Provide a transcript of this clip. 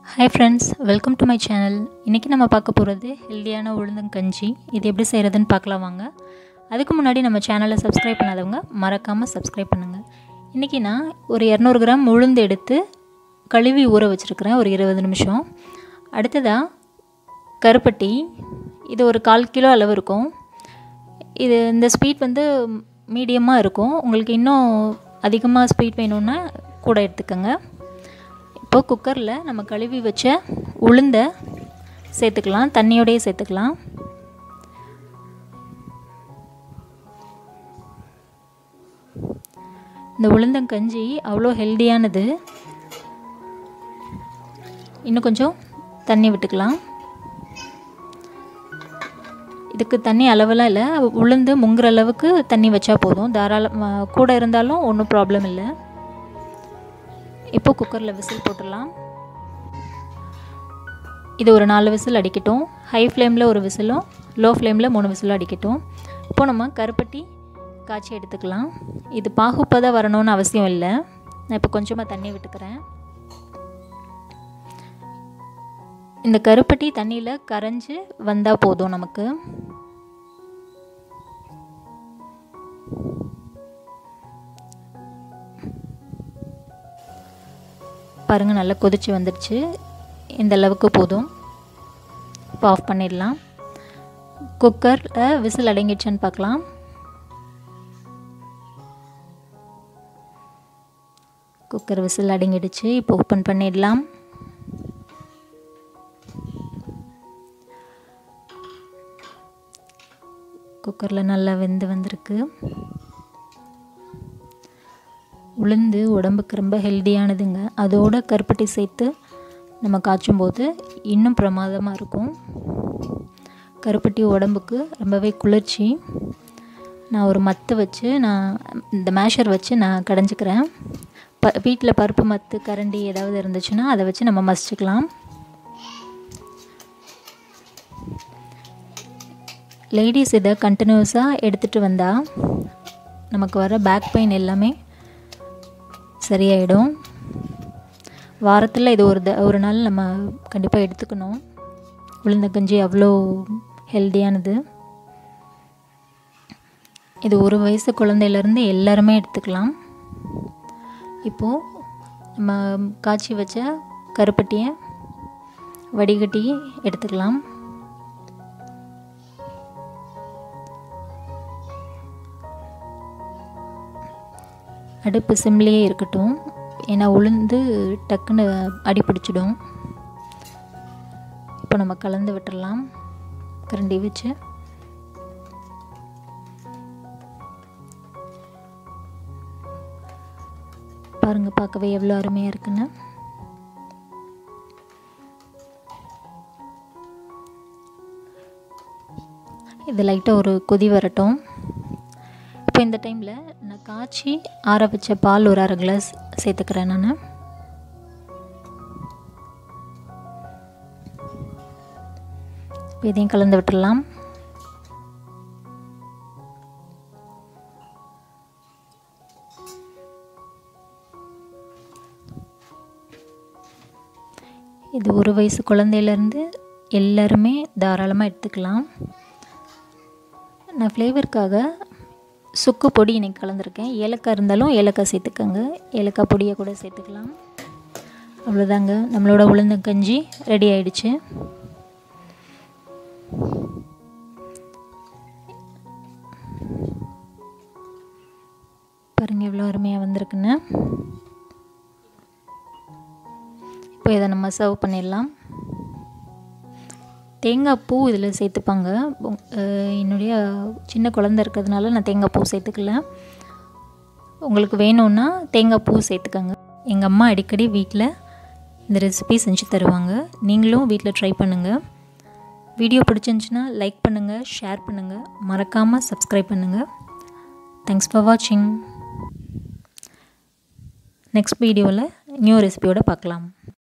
hi friends welcome to my channel இன்றைக்கி நம்ம பார்க்க போகிறது ஹெல்தியான உளுந்தங்கஞ்சி இது எப்படி செய்கிறதுன்னு பார்க்கலாம் வாங்க அதுக்கு முன்னாடி நம்ம சேனலை சப்ஸ்கிரைப் பண்ணாதவங்க மறக்காமல் சப்ஸ்கிரைப் பண்ணுங்கள் இன்றைக்கி நான் ஒரு இரநூறு கிராம் உளுந்து எடுத்து கழுவி ஊற வச்சுருக்கிறேன் ஒரு இருபது நிமிஷம் அடுத்ததாக கருப்பட்டி இது ஒரு கால் கிலோ அளவு இருக்கும் இது இந்த ஸ்வீட் வந்து மீடியமாக இருக்கும் உங்களுக்கு இன்னும் அதிகமாக ஸ்வீட் வேணும்னா கூட எடுத்துக்கோங்க இப்போ குக்கரில் நம்ம கழுவி வச்ச உளுந்தை சேர்த்துக்கலாம் தண்ணியோடையே சேர்த்துக்கலாம் இந்த உளுந்தங்கஞ்சி அவ்வளோ ஹெல்தியானது இன்னும் கொஞ்சம் தண்ணி விட்டுக்கலாம் இதுக்கு தண்ணி அளவெல்லாம் இல்லை உளுந்து முங்குற அளவுக்கு தண்ணி வச்சா போதும் தாராளம் கூட இருந்தாலும் ஒன்றும் ப்ராப்ளம் இல்லை இப்போ குக்கரில் விசில் போட்டுடலாம் இது ஒரு நாலு விசில் அடிக்கட்டும் ஹை ஃப்ளேமில் ஒரு விசிலும் லோ ஃப்ளேமில் மூணு விசிலும் அடிக்கட்டும் இப்போ நம்ம கருப்பட்டி காய்ச்சி எடுத்துக்கலாம் இது பாகுப்பதாக வரணும்னு அவசியம் இல்லை நான் இப்போ கொஞ்சமாக தண்ணி விட்டுக்கிறேன் இந்த கருப்பட்டி தண்ணியில் கரைஞ்சி வந்தால் போதும் நமக்கு பாருங்கள் நல்லா கொதிச்சு வந்துடுச்சு இந்த அளவுக்கு போதும் இப்போ ஆஃப் பண்ணிடலாம் குக்கரில் விசில் அடங்கிடுச்சான்னு பார்க்கலாம் குக்கர் விசில் அடங்கிடுச்சு இப்போ ஓப்பன் பண்ணிடலாம் குக்கரில் நல்லா வெந்து வந்திருக்கு உளுந்து உடம்புக்கு ரொம்ப ஹெல்த்தியானதுங்க அதோட கருப்பட்டி சேர்த்து நம்ம காய்ச்சும் போது இன்னும் பிரமாதமாக இருக்கும் கருப்பட்டி உடம்புக்கு ரொம்பவே குளிர்ச்சி நான் ஒரு மத்து வச்சு நான் இந்த மேஷர் வச்சு நான் கடைஞ்சிக்கிறேன் ப வீட்டில் பருப்பு மத்து கரண்டி ஏதாவது இருந்துச்சுன்னா அதை வச்சு நம்ம மசிச்சுக்கலாம் லேடிஸ் இதை கண்டினியூஸாக எடுத்துகிட்டு வந்தால் நமக்கு வர பேக் பெயின் எல்லாமே சரியாயிடும் வாரத்தில் இது ஒரு த ஒரு நாள் நம்ம கண்டிப்பாக எடுத்துக்கணும் உளுந்தங்கஞ்சி அவ்வளோ ஹெல்த்தியானது இது ஒரு வயசு குழந்தையிலேருந்து எல்லாருமே எடுத்துக்கலாம் இப்போது நம்ம காய்ச்சி வச்ச கருப்பட்டியை வடிகட்டி எடுத்துக்கலாம் அடுப்பு சிம்லேயே இருக்கட்டும் ஏன்னா உளுந்து டக்குன்னு அடி பிடிச்சிடும் இப்போ நம்ம கலந்து விட்டுடலாம் கரண்டி வச்சு பாருங்கள் பார்க்கவே எவ்வளோ அருமையாக இருக்குன்னு இது லைட்டாக ஒரு கொதி வரட்டும் இப்போ இந்த டைமில் நான் காய்ச்சி ஆற வச்ச பால் ஒரு அரை கிளாஸ் சேர்த்துக்கிறேன் நான் இப்போ இதையும் கலந்து விட்டுடலாம் இது ஒரு வயசு குழந்தையிலேருந்து எல்லாருமே தாராளமாக எடுத்துக்கலாம் நான் ஃப்ளேவருக்காக சுக்கு பொடி இன்றைக்கி கலந்துருக்கேன் ஏலக்காய் இருந்தாலும் ஏலக்காய் சேர்த்துக்கோங்க ஏலக்காய் பொடியை கூட சேர்த்துக்கலாம் அவ்வளோதாங்க நம்மளோட உளுந்தங்கஞ்சி ரெடி ஆயிடுச்சு பாருங்கள் எவ்வளோ அருமையாக வந்திருக்குன்னு இப்போ இதை நம்ம சர்வ் பண்ணிடலாம் தேங்காய் பூ இதில் சேர்த்துப்பாங்க என்னுடைய சின்ன குழந்த இருக்கிறதுனால நான் தேங்காய் பூ சேர்த்துக்கல உங்களுக்கு வேணும்னா தேங்காய் பூ சேர்த்துக்கோங்க எங்கள் அம்மா அடிக்கடி வீட்டில் இந்த ரெசிபி செஞ்சு தருவாங்க நீங்களும் வீட்டில் ட்ரை பண்ணுங்கள் வீடியோ பிடிச்சிருந்துச்சின்னா லைக் பண்ணுங்கள் ஷேர் பண்ணுங்கள் மறக்காமல் சப்ஸ்கிரைப் பண்ணுங்கள் தேங்க்ஸ் ஃபார் வாட்சிங் நெக்ஸ்ட் வீடியோவில் நியூ ரெசிபியோடு பார்க்கலாம்